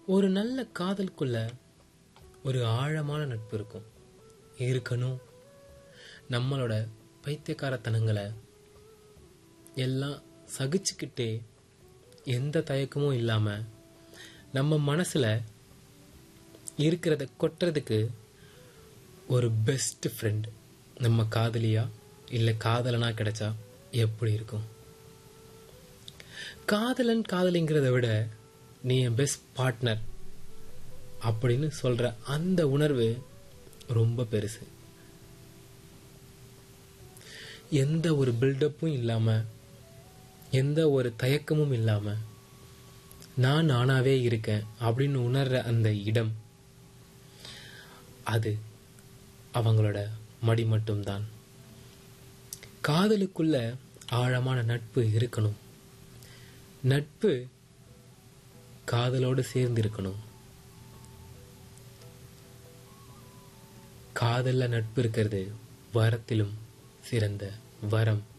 ஒரு நல்ல காதலுக்குள்ள ஒரு ஆழமான நட்பு இருக்கும் இருக்கணும் நம்மளோட பைத்தியக்காரத்தனங்களை எல்லாம் சகிச்சுக்கிட்டே எந்த தயக்கமும் இல்லாமல் நம்ம மனசில் இருக்கிறத கொட்டுறதுக்கு ஒரு பெஸ்ட் ஃப்ரெண்ட் நம்ம காதலியா இல்லை காதலனா கிடைச்சா எப்படி இருக்கும் காதலன் காதலிங்கிறத விட நீ என் பெஸ்ட் பார்ட்னர் அப்படின்னு சொல்ற அந்த உணர்வு ரொம்ப பெருசு எந்த ஒரு பில்டப்பும் இல்லாம எந்த ஒரு தயக்கமும் இல்லாம நான் நானாவே இருக்கேன் அப்படின்னு உணர்ற அந்த இடம் அது அவங்களோட மடி மட்டும்தான் காதலுக்குள்ள ஆழமான நட்பு இருக்கணும் நட்பு காதலோடு சேர்ந்து இருக்கணும் காதல்ல நட்பு இருக்கிறது வரத்திலும் சிறந்த வரம்